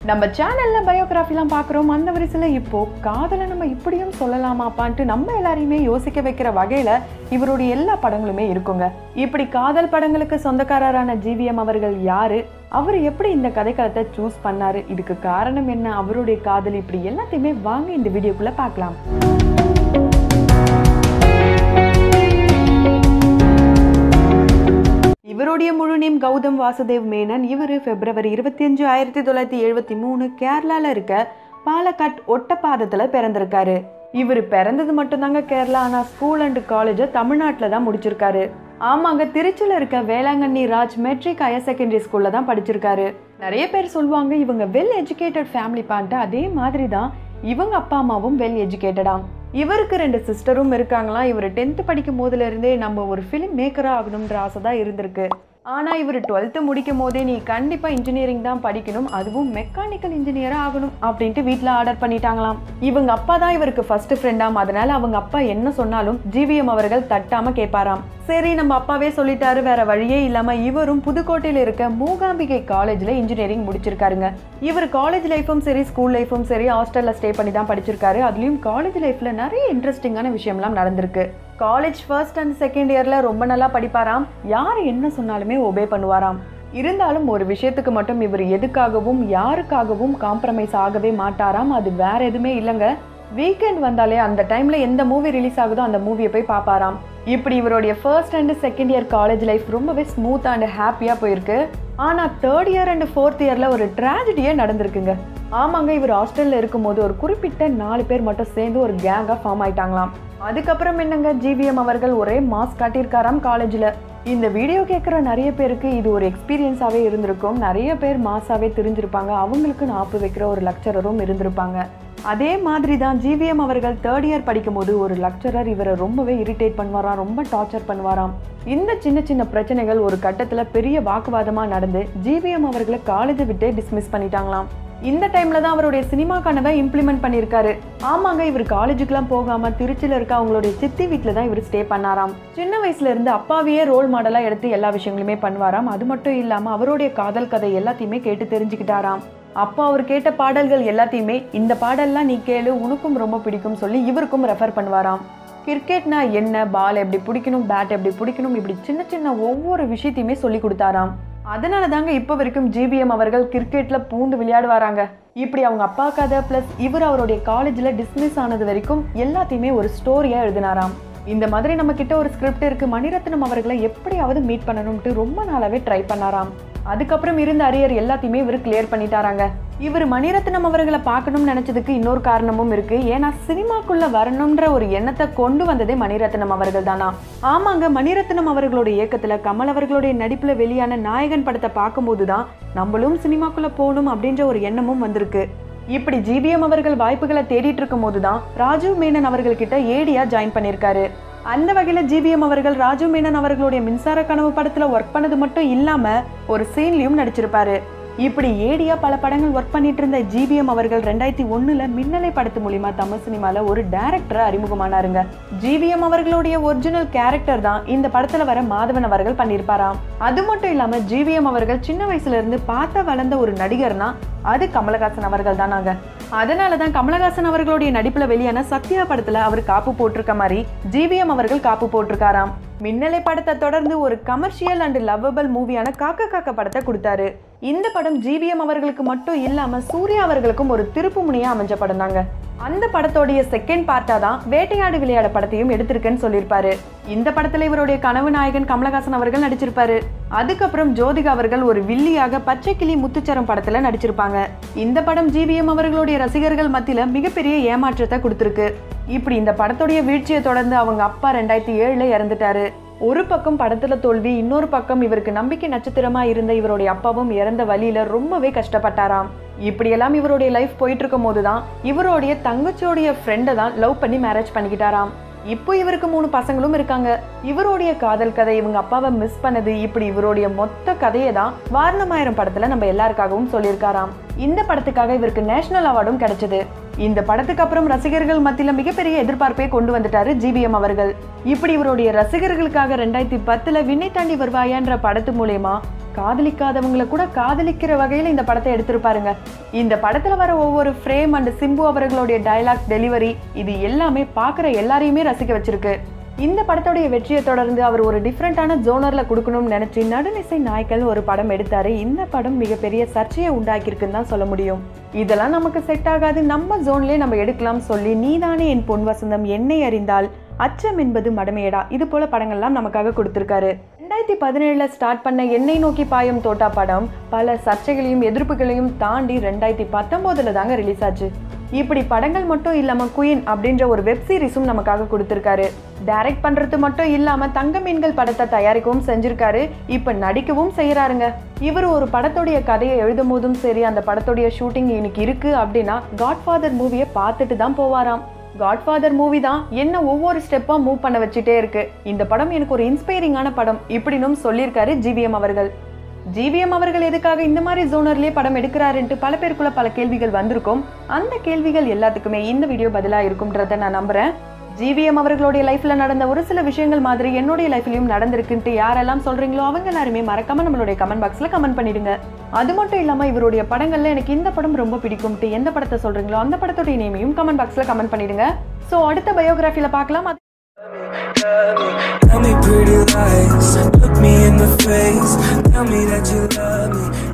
நம்ம சேனல்ல பயோகிராஃபிலாம் பார்க்குறோம் அந்த வரிசையில் இப்போ காதலை நம்ம இப்படியும் சொல்லலாமாப்பான்ட்டு நம்ம எல்லாரையுமே யோசிக்க வைக்கிற வகையில இவருடைய எல்லா படங்களுமே இருக்குங்க இப்படி காதல் படங்களுக்கு சொந்தக்காரரான ஜிவிஎம் அவர்கள் யாரு அவர் எப்படி இந்த கதைக்களத்தை சூஸ் பண்ணாரு இதுக்கு காரணம் என்ன அவருடைய காதல் இப்படி எல்லாத்தையுமே வாங்க இந்த வீடியோக்குள்ள பார்க்கலாம் இவருடைய முழு நேம் கௌதம் வாசுதேவ் மேனன் இவர் பிப்ரவரி இருபத்தி அஞ்சு ஆயிரத்தி தொள்ளாயிரத்தி எழுபத்தி மூணு கேரளால இருக்க பாலக்காட் ஒட்டப்பாதத்தில் பிறந்திருக்காரு இவர் பிறந்தது மட்டும்தாங்க கேரளா ஆனால் ஸ்கூல் அண்ட் காலேஜை தமிழ்நாட்டில் தான் முடிச்சிருக்காரு ஆமாங்க திருச்சியில் இருக்க Velankanni Raj matric higher secondary ஸ்கூலில் தான் படிச்சிருக்காரு நிறைய பேர் சொல்லுவாங்க இவங்க வெல் எஜுகேட்டட் ஃபேமிலி பான்ட்டு அதே மாதிரி தான் இவங்க அப்பா அம்மாவும் வெல் எஜுகேட்டடாம் இவருக்கு ரெண்டு சிஸ்டரும் இருக்காங்களாம் இவர் டென்த்து படிக்கும் போதுல இருந்தே நம்ம ஒரு ஃபிலிம் மேக்கராக ஆகணுன்ற ஆசை தான் இருந்திருக்கு ஆனால் இவர் டுவெல்த்து முடிக்கும் போதே நீ கண்டிப்பாக இன்ஜினியரிங் தான் படிக்கணும் அதுவும் மெக்கானிக்கல் இன்ஜினியராக ஆகணும் அப்படின்ட்டு வீட்டில் ஆர்டர் பண்ணிட்டாங்களாம் இவங்க அப்பா தான் இவருக்கு ஃபர்ஸ்ட் ஃப்ரெண்டாம் அதனால அவங்க அப்பா என்ன சொன்னாலும் ஜிவிஎம் அவர்கள் தட்டாம கேட்பாராம் சரி நம்ம அப்பாவே சொல்லிட்டாரு வேற வழியே இல்லாம இவரும் புதுக்கோட்டையில் இருக்க மூகாம்பிகை காலேஜ்ல இன்ஜினியரிங் முடிச்சிருக்காருங்க இவர் காலேஜ் லைஃபும் சரி ஸ்கூல் லைஃபும் சரி ஹாஸ்டல்ல ஸ்டே பண்ணி தான் படிச்சிருக்காரு அதுலயும் காலேஜ் லைஃப்ல நிறைய இன்ட்ரெஸ்டிங்கான விஷயம்லாம் நடந்திருக்கு காலேஜ் ஃபர்ஸ்ட் அண்ட் செகண்ட் இயர்ல ரொம்ப நல்லா படிப்பாராம் யார் என்ன சொன்னாலுமே ஒபே பண்ணுவாராம் இருந்தாலும் ஒரு விஷயத்துக்கு மட்டும் இவர் எதுக்காகவும் யாருக்காகவும் காம்ப்ரமைஸ் ஆகவே மாட்டாராம் அது வேற எதுவுமே இல்லைங்க வீக்கெண்ட் வந்தாலே அந்த டைம்ல எந்த மூவி ரிலீஸ் ஆகுதோ அந்த மூவியை போய் பார்ப்பாராம் இப்படி இவருடைய first and second year college life ரொம்பவே ஸ்மூத் அண்ட் ஹாப்பியா போயிருக்கு ஆனா தேர்ட் இயர் அண்ட் ஃபோர்த் இயர்ல ஒரு ட்ராஜடியே நடந்திருக்குங்க ஆமாங்க இவர் ஹாஸ்டல்ல இருக்கும்போது ஒரு குறிப்பிட்ட நாலு பேர் மட்டும் சேர்ந்து ஒரு கேங்கா ஃபார்ம் ஆயிட்டாங்களாம் அதுக்கப்புறம் என்னங்க ஜிவிஎம் அவர்கள் ஒரே மாஸ் காட்டியிருக்காராம் காலேஜ்ல இந்த வீடியோ கேட்குற நிறைய பேருக்கு இது ஒரு எக்ஸ்பீரியன்ஸாகவே இருந்திருக்கும் நிறைய பேர் மாசாவே தெரிஞ்சிருப்பாங்க அவங்களுக்கு நாப்பு வைக்கிற ஒரு லெக்சரரும் இருந்திருப்பாங்க அதே மாதிரி தான் ஜிவிஎம் அவர்கள் தேர்ட் இயர் படிக்கும்போது ஒரு லெக்சரர் இவரை ரொம்பவே இரிட்டேட் பண்ணுவாராம் ரொம்ப டார்ச்சர் பண்ணுவாராம் இந்த சின்ன சின்ன பிரச்சனைகள் ஒரு கட்டத்தில் பெரிய வாக்குவாதமாக நடந்து ஜிவிஎம் அவர்களை காலேஜை விட்டே டிஸ்மிஸ் பண்ணிட்டாங்களாம் இந்த டைம்ல தான் அவருடைய சினிமா கனவை இம்ப்ளிமெண்ட் பண்ணியிருக்காரு ஆமாங்க இவர் காலேஜுக்குலாம் போகாம திருச்சியில இருக்க அவங்களுடைய சித்தி வீட்டில் தான் இவர் ஸ்டே பண்ணாராம் சின்ன வயசுல இருந்து அப்பாவையே ரோல் மாடலா எடுத்து எல்லா விஷயங்களுமே பண்ணுவாராம் அது மட்டும் இல்லாம அவருடைய காதல் கதை எல்லாத்தையுமே கேட்டு தெரிஞ்சுக்கிட்டாராம் அப்போ அவர் கேட்ட பாடல்கள் எல்லாத்தையுமே இந்த பாடல்லாம் நீ கேளு உனக்கும் ரொம்ப பிடிக்கும் சொல்லி இவருக்கும் ரெஃபர் பண்ணுவாராம் கிரிக்கெட்னா என்ன பால் எப்படி பிடிக்கணும் பேட் எப்படி பிடிக்கணும் இப்படி சின்ன சின்ன ஒவ்வொரு விஷயத்தையுமே சொல்லி கொடுத்தாராம் அதனால தாங்க இப்போ வரைக்கும் ஜிபிஎம் அவர்கள் கிரிக்கெட்ல பூந்து விளையாடுவாராங்க இப்படி அவங்க அப்பா கதை பிளஸ் இவர் அவருடைய காலேஜில் டிஸ்மிஸ் ஆனது வரைக்கும் எல்லாத்தையுமே ஒரு ஸ்டோரியா எழுதினாராம் இந்த மாதிரி நம்ம கிட்ட ஒரு ஸ்கிரிப்ட் இருக்கு மணிரத்னம் அவர்களை எப்படியாவது மீட் பண்ணணும்ட்டு ரொம்ப நாளாவே ட்ரை பண்ணாராம் அதுக்கப்புறம் இருந்த அரியர் எல்லாத்தையுமே இவர் கிளியர் பண்ணிட்டாராங்க இவர் மணிரத்னம் அவர்களை பார்க்கணும்னு நினைச்சதுக்கு இன்னொரு காரணமும் இருக்கு ஏன்னா சினிமாக்குள்ள வரணும்ன்ற ஒரு எண்ணத்தை கொண்டு வந்ததே மணிரத்னம் அவர்கள் தானா ஆமாங்க மணிரத்னம் அவர்களுடைய இயக்கத்துல கமல் அவர்களுடைய நடிப்புல வெளியான நாயகன் படத்தை பார்க்கும்போது தான் நம்மளும் சினிமாக்குள்ள போகணும் அப்படின்ற ஒரு எண்ணமும் வந்திருக்கு இப்படி ஜிபிஎம் அவர்கள் வாய்ப்புகளை தேடிட்டு இருக்கும் போதுதான் ராஜீவ் மேனன் அவர்கள் கிட்ட ஏடியா ஜாயின் பண்ணியிருக்காரு அந்த வகையில் ஜிவிஎம் அவர்கள் ராஜு மேனன் அவர்களுடைய மின்சார கனவு படத்தில் ஒர்க் பண்ணது மட்டும் இல்லாமல் ஒரு சீன்லையும் நடிச்சிருப்பாரு இப்படி ஏடியா பல படங்கள் ஒர்க் பண்ணிட்டு இருந்த ஜிபிஎம் அவர்கள் ரெண்டாயிரத்தி ஒண்ணுல மின்னலை படத்து மூலியமா தமிழ் சினிமால ஒரு டைரக்டரா அறிமுகமானாருங்க ஜிவிஎம் அவர்களுடைய ஒரிஜினல் கேரக்டர் தான் இந்த படத்துல வர மாதவன் அவர்கள் பண்ணியிருப்பாராம் அது மட்டும் இல்லாம ஜிவிஎம் அவர்கள் சின்ன வயசுல இருந்து பார்த்த வளர்ந்த ஒரு நடிகர்னா அது கமலஹாசன் அவர்கள் தானாங்க அதனால தான் கமலஹாசன் அவர்களுடைய நடிப்புல வெளியான சத்யா படத்துல அவர் காப்பு போட்டிருக்க மாதிரி ஜிவிஎம் அவர்கள் காப்பு போட்டிருக்காராம் மின்னலை படத்தை தொடர்ந்து ஒரு கமர்ஷியல் அண்ட் லவ்வபிள் மூவியான காக்க காக்க படத்தை கொடுத்தாரு இந்த படம் ஜிவிஎம் அவர்களுக்கு மட்டும் இல்லாம சூர்யா அவர்களுக்கும் ஒரு திருப்பு முனையா அமைஞ்ச படம் தாங்க அந்த படத்தோடைய செகண்ட் பார்ட்டா தான் வேட்டையாடு விளையாட படத்தையும் எடுத்திருக்கேன்னு சொல்லியிருப்பாரு இந்த படத்துல இவருடைய கனவு நாயகன் கமலஹாசன் அவர்கள் நடிச்சிருப்பாரு அதுக்கப்புறம் ஜோதிகா அவர்கள் ஒரு வில்லியாக பச்சை கிளி முத்துச்சரம் படத்துல நடிச்சிருப்பாங்க இந்த படம் ஜிவிஎம் அவர்களுடைய ரசிகர்கள் மத்தியில மிகப்பெரிய ஏமாற்றத்தை கொடுத்திருக்கு இப்படி இந்த படத்துடைய வீழ்ச்சியை தொடர்ந்து அவங்க அப்பா ரெண்டாயிரத்தி ஏழுல இறந்துட்டாரு ஒரு பக்கம் படத்துல தோல்வி இன்னொரு பக்கம் இவருக்கு நம்பிக்கை நட்சத்திரமா இருந்த இவருடைய அப்பாவும் இறந்த வழியில ரொம்பவே கஷ்டப்பட்டாராம் இப்படியெல்லாம் இவருடைய லைஃப் போயிட்டு இருக்கும் போதுதான் இவருடைய தங்கச்சியோடைய ஃப்ரெண்டை தான் லவ் பண்ணி மேரேஜ் பண்ணிக்கிட்டாராம் இப்போ இவருக்கு மூணு பசங்களும் இருக்காங்க இவருடைய காதல் கதை இவங்க அப்பாவை மிஸ் பண்ணது இப்படி இவருடைய மொத்த கதையை தான் வாரணமாயிரம் படத்துல நம்ம எல்லாருக்காகவும் சொல்லியிருக்காராம் இந்த படத்துக்காக இவருக்கு நேஷனல் அவார்டும் கிடைச்சது இந்த படத்துக்கு அப்புறம் ரசிகர்கள் மத்தியில மிகப்பெரிய எதிர்பார்ப்பை கொண்டு வந்துட்டாரு ஜிபிஎம் அவர்கள் இப்படி இவருடைய ரசிகர்களுக்காக ரெண்டாயிரத்தி பத்துல விண்ணை தாண்டி வருவாயான்ற படத்து மூலயமா காதலிக்காதவங்கள கூட காதலிக்கிற வகையில் இந்த படத்தை எடுத்திருப்பாருங்க இந்த படத்துல வர ஒவ்வொரு ஃப்ரேம் அண்ட் சிம்பு அவர்களுடைய டயலாக் டெலிவரி இது எல்லாமே பார்க்குற எல்லாரையுமே ரசிக்க வச்சிருக்கு இந்த படத்துடைய வெற்றியை தொடர்ந்து அவர் ஒரு டிஃப்ரெண்டான ஜோனர்ல கொடுக்கணும்னு நினைச்சு நடுநிசை நாய்கள் ஒரு படம் எடுத்தாரு இந்த படம் மிகப்பெரிய சர்ச்சையை உண்டாக்கியிருக்குன்னு தான் சொல்ல முடியும் இதெல்லாம் நமக்கு செட் ஆகாது நம்ம ஜோன்லயே நம்ம எடுக்கலாம் சொல்லி நீதானே என் பொன் வசந்தம் என்னை அறிந்தால் அச்சம் என்பது மடமையடா இது போல படங்கள்லாம் நமக்காக கொடுத்திருக்காரு ரெண்டாயிரத்தி பதினேழுல ஸ்டார்ட் பண்ண என்னை நோக்கி பாயும் தோட்டா படம் பல சர்ச்சைகளையும் எதிர்ப்புகளையும் தாண்டி ரெண்டாயிரத்தி பத்தொன்பதுல தாங்க ரிலீஸ் ஆச்சு இப்படி படங்கள் மட்டும் இல்லாம குயின் அப்படின்ற ஒரு வெப் சீரிஸும் நமக்காக கொடுத்திருக்காரு டைரக்ட் பண்றது மட்டும் இல்லாம தங்க மீன்கள் படத்தை தயாரிக்கவும் செஞ்சிருக்காரு இப்ப நடிக்கவும் செய்யறாருங்க இவர் ஒரு படத்துடைய கதையை எழுதும் போதும் சரி அந்த படத்துடைய ஷூட்டிங் இன்னைக்கு இருக்கு அப்படின்னா காட்ஃபாதர் மூவியை பார்த்துட்டு தான் போவாராம் காட்ஃபாதர் மூவி தான் என்ன ஒவ்வொரு ஸ்டெப்பா மூவ் பண்ண வச்சுட்டே இருக்கு இந்த படம் எனக்கு ஒரு இன்ஸ்பைரிங்கான படம் இப்படினும் சொல்லியிருக்காரு ஜிவிஎம் அவர்கள் ஜிவிஎம் அவர்கள் எதுக்காக இந்த மாதிரி ஜோனர்லயே படம் எடுக்கிறாருன்ட்டு பல பேருக்குள்ள பல கேள்விகள் வந்திருக்கும் அந்த கேள்விகள் எல்லாத்துக்குமே இந்த வீடியோ பதிலா இருக்கும்ன்றத நான் நம்புறேன் ஜிவிஎம் அவர்களுடைய லைஃப்ல நடந்த ஒரு சில விஷயங்கள் மாதிரி என்னுடைய லைஃப்லயும் நடந்திருக்குன்ட்டு யாரெல்லாம் சொல்றீங்களோ அவங்க எல்லாருமே மறக்காம நம்மளுடைய கமெண்ட் பாக்ஸ்ல கமெண்ட் பண்ணிடுங்க அது மட்டும் இல்லாம இவருடைய படங்கள்ல எனக்கு இந்த படம் ரொம்ப பிடிக்கும்ட்டு எந்த படத்தை சொல்றீங்களோ அந்த படத்துடைய நேமையும் கமெண்ட் பாக்ஸ்ல கமெண்ட் பண்ணிடுங்க சோ அடுத்த பயோகிராஃபில பார்க்கலாம் அது- Tell me pretty lies, look me in the face. Tell me that you love me.